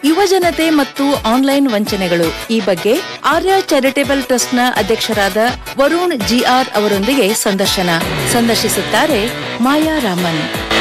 ಯುವಜನತೆ ಮತ್ತು ಆನ್ಲೈನ್ ವಂಚನೆಗಳು ಈ ಬಗ್ಗೆ ಆರ್ಯ ಚಾರಿಟೇಬಲ್ ಟ್ರಸ್ಟ್ನ ಅಧ್ಯಕ್ಷರಾದ ವರುಣ್ ಜಿಆರ್ ಅವರೊಂದಿಗೆ ಸಂದರ್ಶನ ಸಂದರ್ಶಿಸುತ್ತಾರೆ ಮಾಯಾ ರಾಮನ್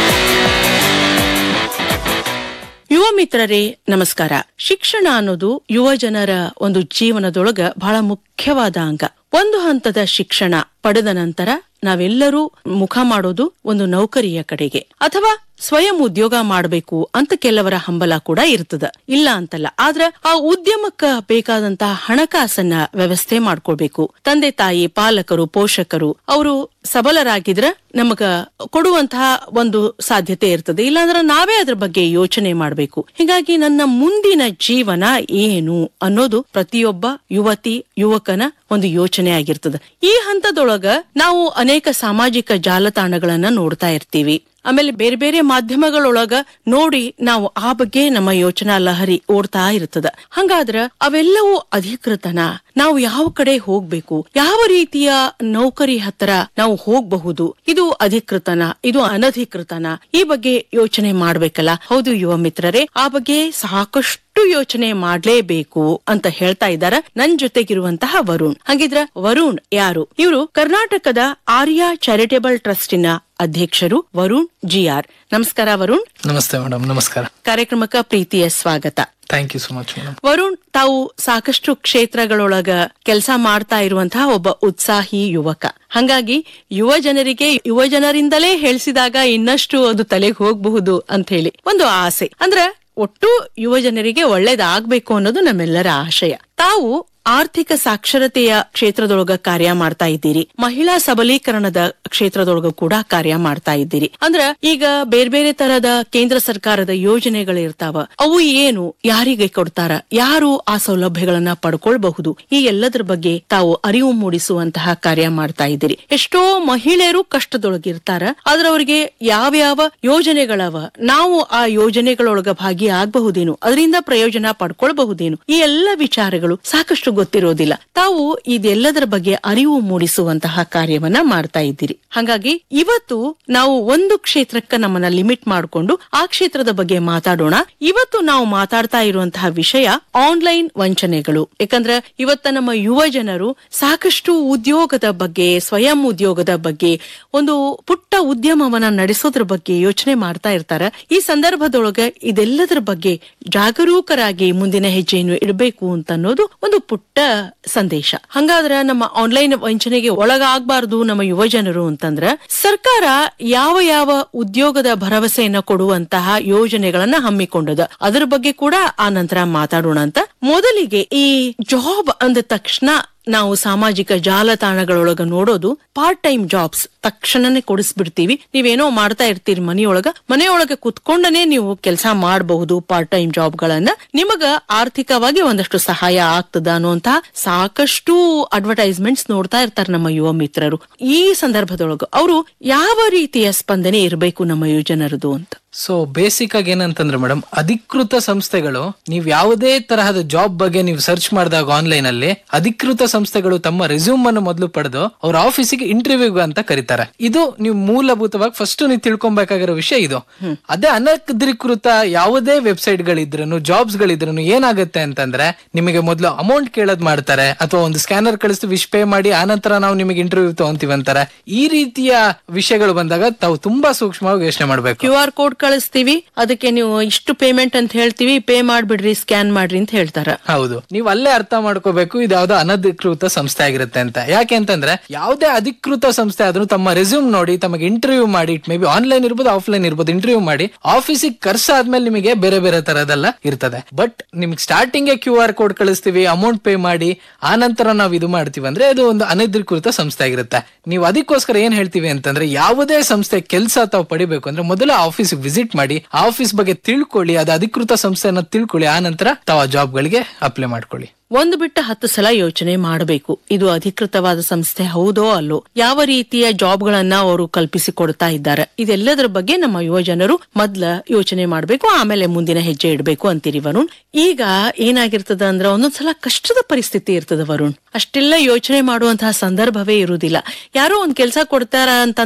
ಯುವ ಮಿತ್ರರೇ ನಮಸ್ಕಾರ ಶಿಕ್ಷಣ ಅನ್ನೋದು ಯುವ ಜನರ ಒಂದು ಜೀವನದೊಳಗ ಬಹಳ ಮುಖ್ಯವಾದ ಅಂಗ ಒಂದು ಹಂತದ ಶಿಕ್ಷಣ ಪಡೆದ ನಂತರ ನಾವೆಲ್ಲರೂ ಮುಖ ಮಾಡೋದು ಒಂದು ನೌಕರಿಯ ಕಡೆಗೆ ಅಥವಾ ಸ್ವಯಂ ಉದ್ಯೋಗ ಮಾಡಬೇಕು ಅಂತ ಕೆಲವರ ಹಂಬಲ ಕೂಡ ಇರ್ತದ ಇಲ್ಲ ಅಂತಲ್ಲ ಆದ್ರ ಆ ಉದ್ಯಮಕ್ಕ ಬೇಕಾದಂತಹ ಹಣಕಾಸನ್ನ ವ್ಯವಸ್ಥೆ ಮಾಡ್ಕೊಳ್ಬೇಕು ತಂದೆ ತಾಯಿ ಪಾಲಕರು ಪೋಷಕರು ಅವರು ಸಬಲರಾಗಿದ್ರ ನಮಗ ಕೊಡುವಂತಹ ಒಂದು ಸಾಧ್ಯತೆ ಇರ್ತದೆ ಇಲ್ಲಾಂದ್ರೆ ನಾವೇ ಅದ್ರ ಬಗ್ಗೆ ಯೋಚನೆ ಮಾಡಬೇಕು ಹೀಗಾಗಿ ನನ್ನ ಮುಂದಿನ ಜೀವನ ಏನು ಅನ್ನೋದು ಪ್ರತಿಯೊಬ್ಬ ಯುವತಿ ಯುವಕನ ಒಂದು ಯೋಚನೆ ಆಗಿರ್ತದ ಈ ಹಂತದೊಳಗ ನಾವು ಅನೇಕ ಸಾಮಾಜಿಕ ಜಾಲತಾಣಗಳನ್ನ ನೋಡ್ತಾ ಇರ್ತೀವಿ ಆಮೇಲೆ ಬೇರೆ ಬೇರೆ ಮಾಧ್ಯಮಗಳೊಳಗ ನೋಡಿ ನಾವು ಆ ಬಗ್ಗೆ ನಮ್ಮ ಯೋಚನಾ ಲಹರಿ ಓಡ್ತಾ ಇರ್ತದ ಹಂಗಾದ್ರ ಅವೆಲ್ಲವೂ ಅಧಿಕೃತನ ನಾವು ಯಾವ ಕಡೆ ಹೋಗ್ಬೇಕು ಯಾವ ರೀತಿಯ ನೌಕರಿ ಹತ್ರ ನಾವು ಹೋಗಬಹುದು ಇದು ಅಧಿಕೃತನ ಇದು ಅನಧಿಕೃತನ ಈ ಬಗ್ಗೆ ಯೋಚನೆ ಮಾಡ್ಬೇಕಲ್ಲ ಹೌದು ಯುವ ಮಿತ್ರರೇ ಆ ಬಗ್ಗೆ ಸಾಕಷ್ಟು ಯೋಚನೆ ಮಾಡ್ಲೇಬೇಕು ಅಂತ ಹೇಳ್ತಾ ಇದ್ದಾರ ನನ್ ಜೊತೆಗಿರುವಂತಹ ವರುಣ್ ಹಾಗಿದ್ರ ವರುಣ್ ಯಾರು ಇವರು ಕರ್ನಾಟಕದ ಆರ್ಯ ಚಾರಿಟೇಬಲ್ ಟ್ರಸ್ಟಿನ ಅಧ್ಯಕ್ಷರು ವರುಣ್ ಜಿಆರ್ ನಮಸ್ಕಾರ ವರುಣ್ ನಮಸ್ತೆ ಮೇಡಮ್ ನಮಸ್ಕಾರ ಕಾರ್ಯಕ್ರಮಕ್ಕೆ ಪ್ರೀತಿಯ ಸ್ವಾಗತ thank you so much madam Varun ತಾವು ಸಾಕಷ್ಟು ಕ್ಷೇತ್ರಗಳೊಳಗ ಕೆಲಸ ಮಾಡ್ತಾ ಇರುವಂತಹ ಒಬ್ಬ ಉತ್ಸಾಹಿ ಯುವಕ ಹಂಗಾಗಿ ಯುವ ಜನರಿಗೆ ಯುವ ಜನರಿಂದಲೇ ಹೇಳಿಸಿದಾಗ ಇನ್ನಷ್ಟು ಅದು ತಲೆಗೆ ಹೋಗಬಹುದು ಅಂತ ಹೇಳಿ ಒಂದು ಆಸೆ ಅಂದ್ರೆ ಒಟ್ಟು ಯುವ ಜನರಿಗೆ ಒಳ್ಳೇದಾಗ್ಬೇಕು ಅನ್ನೋದು ನಮ್ಮೆಲ್ಲರ ಆಶಯ ತಾವು ಆರ್ಥಿಕ ಸಾಕ್ಷರತೆಯ ಕ್ಷೇತ್ರದೊಳಗ ಕಾರ್ಯ ಮಾಡ್ತಾ ಇದ್ದೀರಿ ಮಹಿಳಾ ಸಬಲೀಕರಣದ ಕ್ಷೇತ್ರದೊಳಗ ಕೂಡ ಕಾರ್ಯ ಮಾಡ್ತಾ ಇದ್ದೀರಿ ಅಂದ್ರ ಈಗ ಬೇರೆ ಬೇರೆ ತರದ ಕೇಂದ್ರ ಸರ್ಕಾರದ ಯೋಜನೆಗಳಿರ್ತಾವ ಅವು ಏನು ಯಾರಿಗೆ ಕೊಡ್ತಾರ ಯಾರು ಆ ಸೌಲಭ್ಯಗಳನ್ನ ಪಡ್ಕೊಳ್ಬಹುದು ಈ ಎಲ್ಲದರ ಬಗ್ಗೆ ತಾವು ಅರಿವು ಮೂಡಿಸುವಂತಹ ಕಾರ್ಯ ಮಾಡ್ತಾ ಇದ್ದೀರಿ ಎಷ್ಟೋ ಮಹಿಳೆಯರು ಕಷ್ಟದೊಳಗಿರ್ತಾರ ಆದ್ರೆ ಅವರಿಗೆ ಯಾವ್ಯಾವ ಯೋಜನೆಗಳವ ನಾವು ಆ ಯೋಜನೆಗಳೊಳಗ ಭಾಗಿ ಆಗಬಹುದೇನು ಅದರಿಂದ ಪ್ರಯೋಜನ ಪಡ್ಕೊಳ್ಬಹುದೇನು ಈ ಎಲ್ಲ ವಿಚಾರಗಳು ಸಾಕಷ್ಟು ಗೊತ್ತಿರೋದಿಲ್ಲ ತಾವು ಇದೆಲ್ಲದರ ಬಗ್ಗೆ ಅರಿವು ಮೂಡಿಸುವಂತಹ ಕಾರ್ಯವನ್ನ ಮಾಡ್ತಾ ಇದ್ದೀರಿ ಹಾಗಾಗಿ ಇವತ್ತು ನಾವು ಒಂದು ಕ್ಷೇತ್ರಕ್ಕ ನಮ್ಮನ್ನ ಲಿಮಿಟ್ ಮಾಡಿಕೊಂಡು ಆ ಕ್ಷೇತ್ರದ ಬಗ್ಗೆ ಮಾತಾಡೋಣ ಇವತ್ತು ನಾವು ಮಾತಾಡ್ತಾ ಇರುವಂತಹ ವಿಷಯ ಆನ್ಲೈನ್ ವಂಚನೆಗಳು ಯಾಕಂದ್ರೆ ಇವತ್ತ ನಮ್ಮ ಯುವ ಜನರು ಸಾಕಷ್ಟು ಉದ್ಯೋಗದ ಬಗ್ಗೆ ಸ್ವಯಂ ಉದ್ಯೋಗದ ಬಗ್ಗೆ ಒಂದು ಪುಟ್ಟ ಉದ್ಯಮವನ್ನ ನಡೆಸೋದ್ರ ಬಗ್ಗೆ ಯೋಚನೆ ಮಾಡ್ತಾ ಇರ್ತಾರ ಈ ಸಂದರ್ಭದೊಳಗ ಇದೆಲ್ಲದರ ಬಗ್ಗೆ ಜಾಗರೂಕರಾಗಿ ಮುಂದಿನ ಹೆಜ್ಜೆಯನ್ನು ಇಡಬೇಕು ಅಂತ ಅನ್ನೋದು ಒಂದು ಪುಟ್ಟ ಸಂದೇಶ ಹಂಗಾದ್ರ ನಮ್ಮ ಆನ್ಲೈನ್ ವಂಚನೆಗೆ ಒಳಗಾಗಬಾರದು ನಮ್ಮ ಯುವ ಜನರು ಅಂತಂದ್ರ ಸರ್ಕಾರ ಯಾವ ಯಾವ ಉದ್ಯೋಗದ ಭರವಸೆಯನ್ನ ಕೊಡುವಂತಹ ಯೋಜನೆಗಳನ್ನ ಹಮ್ಮಿಕೊಂಡದ ಅದರ ಬಗ್ಗೆ ಕೂಡ ಆ ನಂತರ ಮಾತಾಡೋಣ ಅಂತ ಮೊದಲಿಗೆ ಈ ಜಾಬ್ ಅಂದ ತಕ್ಷಣ ನಾವು ಸಾಮಾಜಿಕ ಜಾಲತಾಣಗಳೊಳಗ ನೋಡೋದು ಪಾರ್ಟ್ ಟೈಮ್ ಜಾಬ್ಸ್ ತಕ್ಷಣನೇ ಕೊಡಿಸ್ಬಿಡ್ತೀವಿ ನೀವೇನೋ ಮಾಡ್ತಾ ಇರ್ತೀರಿ ಮನೆಯೊಳಗ ಮನೆಯೊಳಗ ಕುತ್ಕೊಂಡನೆ ನೀವು ಕೆಲಸ ಮಾಡಬಹುದು ಪಾರ್ಟ್ ಟೈಮ್ ಜಾಬ್ ಗಳನ್ನ ನಿಮಗ ಆರ್ಥಿಕವಾಗಿ ಒಂದಷ್ಟು ಸಹಾಯ ಆಗ್ತದ ಅನ್ನುವಂತಹ ಸಾಕಷ್ಟು ಅಡ್ವರ್ಟೈಸ್ಮೆಂಟ್ಸ್ ನೋಡ್ತಾ ಇರ್ತಾರೆ ನಮ್ಮ ಯುವ ಮಿತ್ರರು ಈ ಸಂದರ್ಭದೊಳಗ ಅವರು ಯಾವ ರೀತಿಯ ಸ್ಪಂದನೆ ಇರಬೇಕು ನಮ್ಮ ಯುವಜನರದು ಅಂತ ಸೊ ಬೇಸಿಕ್ ಆಗಿ ಏನಂತಂದ್ರೆ ಮೇಡಮ್ ಅಧಿಕೃತ ಸಂಸ್ಥೆಗಳು ನೀವು ಯಾವುದೇ ತರಹದ ಜಾಬ್ ಬಗ್ಗೆ ನೀವು ಸರ್ಚ್ ಮಾಡಿದಾಗ ಆನ್ಲೈನ್ ಅಲ್ಲಿ ಅಧಿಕೃತ ಸಂಸ್ಥೆಗಳು ತಮ್ಮ ರೆಸ್ಯೂಮ್ ಅನ್ನು ಮೊದಲು ಪಡೆದು ಅವ್ರ ಆಫೀಸಿಗೆ ಇಂಟರ್ವ್ಯೂಗೆ ಅಂತ ಕರೀತಾರೆ ಇದು ನೀವು ಮೂಲಭೂತವಾಗಿ ಫಸ್ಟ್ ನೀವು ತಿಳ್ಕೊಬೇಕಾಗಿರೋ ವಿಷಯ ಇದು ಅದೇ ಅನಧಿಕೃತ ಯಾವುದೇ ವೆಬ್ಸೈಟ್ ಗಳಿದ್ರು ಜಾಬ್ಸ್ ಗಳಿದ್ರು ಏನಾಗುತ್ತೆ ಅಂತಂದ್ರೆ ನಿಮಗೆ ಮೊದಲು ಅಮೌಂಟ್ ಕೇಳೋದ್ ಮಾಡ್ತಾರೆ ಅಥವಾ ಒಂದು ಸ್ಕ್ಯಾನರ್ ಕಳಿಸ್ತು ವಿಶ್ ಪೇ ಮಾಡಿ ಆನಂತರ ನಾವು ನಿಮಗೆ ಇಂಟರ್ವ್ಯೂ ತಗೊಂತೀವಿ ಅಂತಾರೆ ಈ ರೀತಿಯ ವಿಷಯಗಳು ಬಂದಾಗ ತಾವು ತುಂಬಾ ಸೂಕ್ಷ್ಮವಾಗಿ ಯೋಚನೆ ಮಾಡ್ಬೇಕು ಕ್ಯೂ ಆರ್ ಕೋಡ್ ಕಳಿಸ್ತೀವಿ ಅದಕ್ಕೆ ನೀವು ಇಷ್ಟು ಪೇಮೆಂಟ್ ಅಂತ ಹೇಳ್ತೀವಿ ಪೇ ಮಾಡ್ಬಿಡ್ರಿ ಸ್ಕ್ಯಾನ್ ಮಾಡ್ರಿ ಅಂತ ಹೇಳ್ತಾರ ಹೌದು ನೀವು ಅಲ್ಲೇ ಅರ್ಥ ಮಾಡ್ಕೋಬೇಕು ಇದು ಯಾವ್ದೋ ಅನಧಿಕೃತ ಸಂಸ್ಥೆ ಆಗಿರುತ್ತೆ ಅಂತ ಯಾಕೆ ಅಂತಂದ್ರೆ ಯಾವುದೇ ಅಧಿಕೃತ ಸಂಸ್ಥೆ ಆದ್ರೂ ತಮ್ಮ ರೆಸ್ಯೂಮ್ ನೋಡಿ ತಮಗೆ ಇಂಟರ್ವ್ಯೂ ಮಾಡಿ ಇಟ್ ಮೇ ಬಿ ಆನ್ಲೈನ್ ಇರ್ಬೋದು ಆಫ್ಲೈನ್ ಇರ್ಬೋದು ಇಂಟರ್ವ್ಯೂ ಮಾಡಿ ಆಫೀಸಿಗೆ ಕರ್ಸಾದ್ಮೇಲೆ ನಿಮಗೆ ಬೇರೆ ಬೇರೆ ತರದೆಲ್ಲ ಇರ್ತದೆ ಬಟ್ ನಿಮ್ಗೆ ಸ್ಟಾರ್ಟಿಂಗ್ ಕ್ಯೂ ಆರ್ ಕೋಡ್ ಕಳಿಸ್ತೀವಿ ಅಮೌಂಟ್ ಪೇ ಮಾಡಿ ಆ ನಂತರ ನಾವು ಇದು ಮಾಡ್ತೀವಿ ಅಂದ್ರೆ ಅದು ಒಂದು ಅನಧಿಕೃತ ಸಂಸ್ಥೆ ಆಗಿರುತ್ತೆ ನೀವು ಅದಕ್ಕೋಸ್ಕರ ಏನ್ ಹೇಳ್ತೀವಿ ಅಂತಂದ್ರೆ ಯಾವುದೇ ಸಂಸ್ಥೆ ಕೆಲಸ ತಾವು ಪಡಿಬೇಕು ಅಂದ್ರೆ ಮೊದಲು ಆಫೀಸ್ ವಿಸಿಟ್ ಮಾಡಿ ಆ ಆಫೀಸ್ ಬಗ್ಗೆ ತಿಳ್ಕೊಳ್ಳಿ ಅದು ಅಧಿಕೃತ ಸಂಸ್ಥೆ ಅನ್ನೋದು ತಿಳ್ಕೊಳ್ಳಿ ಆ ನಂತರ ತಾವು ಆ ಜಾಬ್ ಗಳಿಗೆ ಅಪ್ಲೈ ಮಾಡ್ಕೊಳ್ಳಿ ಒಂದು ಬಿಟ್ಟ ಹತ್ತು ಸಲ ಯೋಚನೆ ಮಾಡಬೇಕು ಇದು ಅಧಿಕೃತವಾದ ಸಂಸ್ಥೆ ಹೌದೋ ಅಲ್ಲೋ ಯಾವ ರೀತಿಯ ಜಾಬ್ ಗಳನ್ನ ಅವರು ಕಲ್ಪಿಸಿ ಕೊಡ್ತಾ ಇದ್ದಾರೆ ಇದೆಲ್ಲದರ ಬಗ್ಗೆ ನಮ್ಮ ಯುವ ಜನರು ಮೊದ್ಲ ಯೋಚನೆ ಮಾಡಬೇಕು ಆಮೇಲೆ ಮುಂದಿನ ಹೆಜ್ಜೆ ಇಡಬೇಕು ಅಂತೀರಿ ವರುಣ್ ಈಗ ಏನಾಗಿರ್ತದ ಅಂದ್ರ ಒಂದೊಂದ್ಸಲ ಕಷ್ಟದ ಪರಿಸ್ಥಿತಿ ಇರ್ತದ ವರುಣ್ ಅಷ್ಟೆಲ್ಲ ಯೋಚನೆ ಮಾಡುವಂತಹ ಸಂದರ್ಭವೇ ಇರುವುದಿಲ್ಲ ಯಾರೋ ಒಂದ್ ಕೆಲಸ ಕೊಡ್ತಾರ ಅಂತ